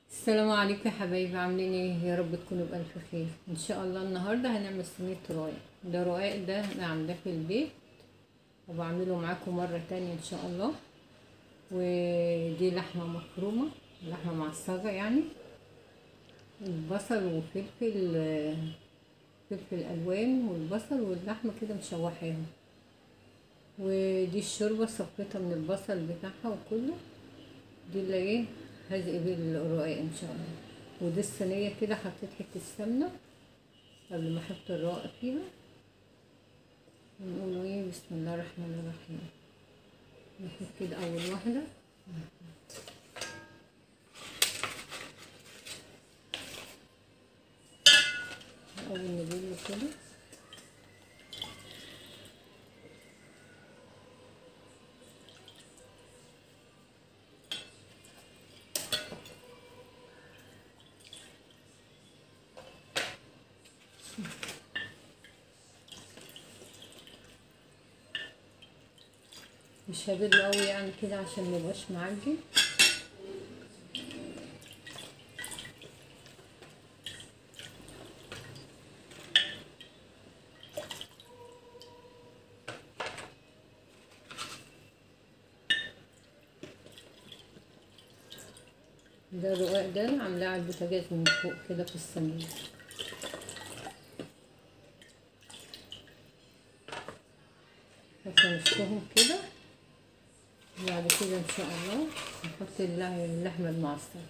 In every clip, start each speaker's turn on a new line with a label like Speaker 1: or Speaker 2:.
Speaker 1: السلام عليكم يا حبايبي عاملين ايه يا رب تكونوا بألف خير ان شاء الله النهارده هنعمل صينيه رقاق ده رقاق ده انا عاملاه في البيت وبعمله معاكم مره تانية ان شاء الله ودي لحمه مفرومه لحمه معصجه يعني البصل وفلفل فلفل الوان والبصل واللحمه كده مشوحاهم ودي الشوربه صفيتها من البصل بتاعها وكله دي اللي ايه هزق بالرقاق ان شاء الله ودي الصينيه كده حطيت حته سمنه قبل ما احط الرقاق فيها ونقول ايه بسم الله الرحمن الرحيم نحط كده اول واحده اول نبله كده مش هبله قوي يعني كده عشان ميبقاش معجن ده الرقاق ده عاملاه على البوتاجاز من فوق كده في الصينيه هنشوهم كده وبعد كده ان شاء الله نحط اللحمه المعصجه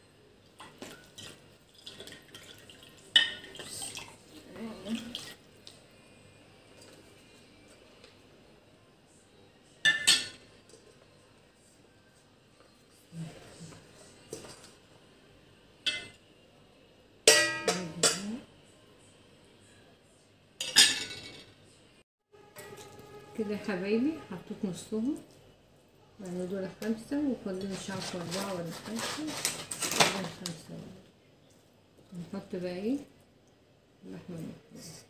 Speaker 1: كده يا حبايبي حطيت نصهم يعني دول خمسة وفاضل مش عارفة أربعة ولا خمسة فاضل خمسة نحط بقى ايه اللحمة المفرومة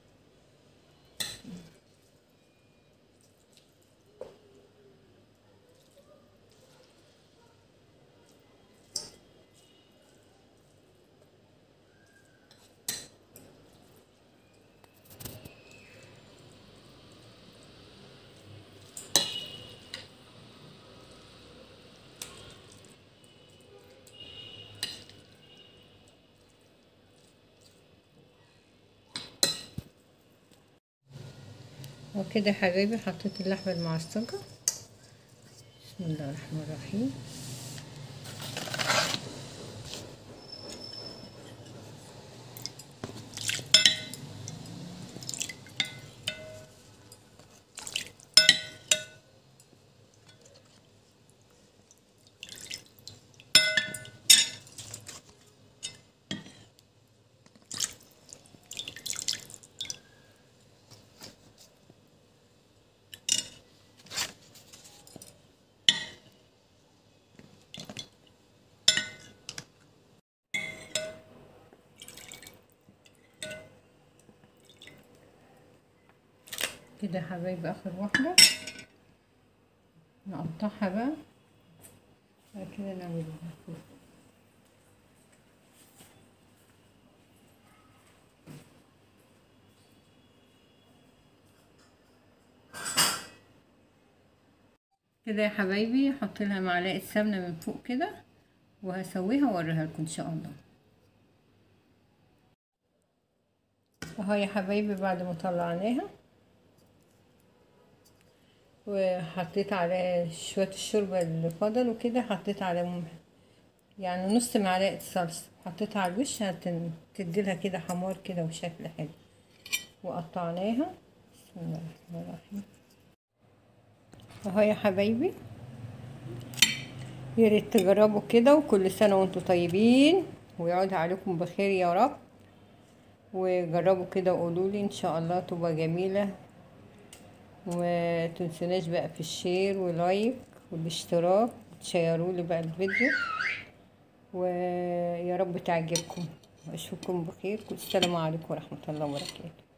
Speaker 1: وكده يا حبايبي حطيت اللحمة المعصجة بسم الله الرحمن الرحيم كده يا حبايبي اخر واحدة نقطعها بقى بعد كده نعمل كده يا حبايبي احط لها معلقه سمنه من فوق كده وهسويها واوريها لكم ان شاء الله اهو يا حبايبي بعد ما طلعناها وحطيت على شوية الشوربة اللي فضل وكده حطيت على يعني نص معلقة صلصة حطيتها على الوش هتديلها كده حمار كده وشكل حلو وقطعناها بسم الله الرحمن الرحيم اهو يا حبايبي يا ريت تجربوا كده وكل سنة وانتم طيبين ويعود عليكم بخير يا رب وجربوا كده وقولوا لي ان شاء الله تبقى جميله ومتنسوناش بقى في الشير ولايك والاشتراك وتشيروا لي بقى الفيديو ويا رب تعجبكم واشوفكم بخير السلام عليكم ورحمه الله وبركاته